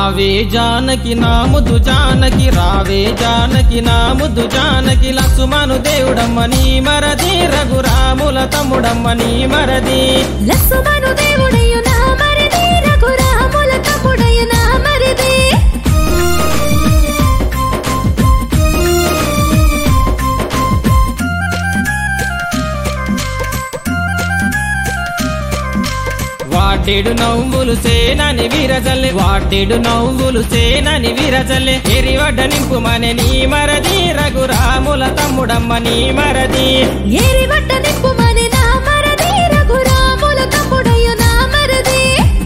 రావే జానకి నా ముద్దు జానకి రావే జానకి నా ముద్దు జానకి లక్ష్మణు దేవుడమ్మ నీ మరది రఘురాముల తమ్ముడమ్మ నీ మరది లక్ష్మణు దేవుడయ్యు నా మరిది రఘురాముల తమ్ముడయ్యు నా మరిది వాటేడు నవ్వులు సేనని విరజల్లె వాటేడు నవ్వులు సేనని విరజల్లె ఎరివడ్డ నింపుమనే నీ మరది రఘురాముల తమ్ముడమ్మ నీ మరది ఏరి బట్ట నిప్పుమని నా మరిది రఘురాముల తమ్ముడయ్యు నా మరిది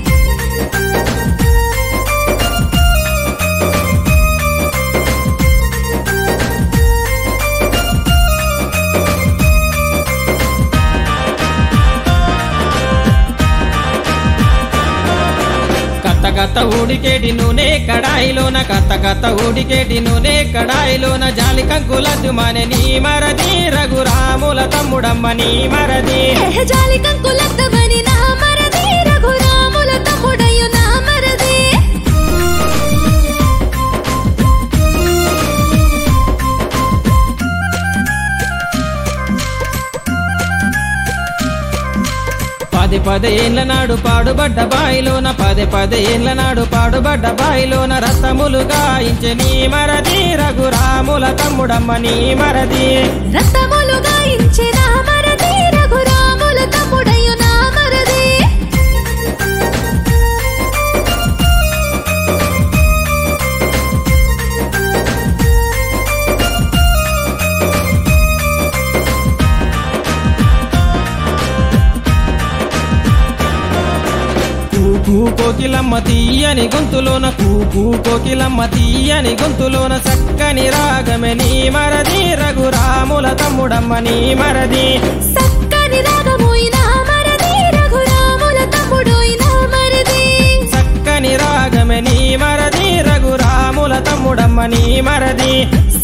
కత్త కత్త ఊడికేటి నూనె కడాయిలోన కత్త కత్త ఊడికేటి నూనె కడాయిలోన జాలి కంకులద్దు మనే నీ మరది రఘురాముల తమ్ముడమ్మ నీ మరది జాలి కంకులద్దమని నా మరిది రఘురాముల తమ్ముడయ్యు నా మరిది పది పది ఏళ్ళ నాడు పాడుబడ్డ బాయిలోన పది పది ఏళ్ళ నాడు పాడుబడ్డ బాయిలోన రసములు గాయించే నీ మరది రఘురాముల తమ్ముడమ్మ నీ మరది రథములు గాయించే నా మరిది రఘురాముల తమ్ముడయ్యు నా మరిది కూకు కోకిలమ్మ తీయని గొంతులోన కూకు కోకిలమ్మ తీయని గొంతులోన చక్కని రాగమే నీ మరది రఘురాముల తమ్ముడమ్మ నీ మరది సక్కని రాగమోయి నా మరిది రఘురాముల తమ్ముడోయి నా మరిది చక్కని రాగమే నీ మరది రఘురాముల తమ్ముడమ్మ నీ మరది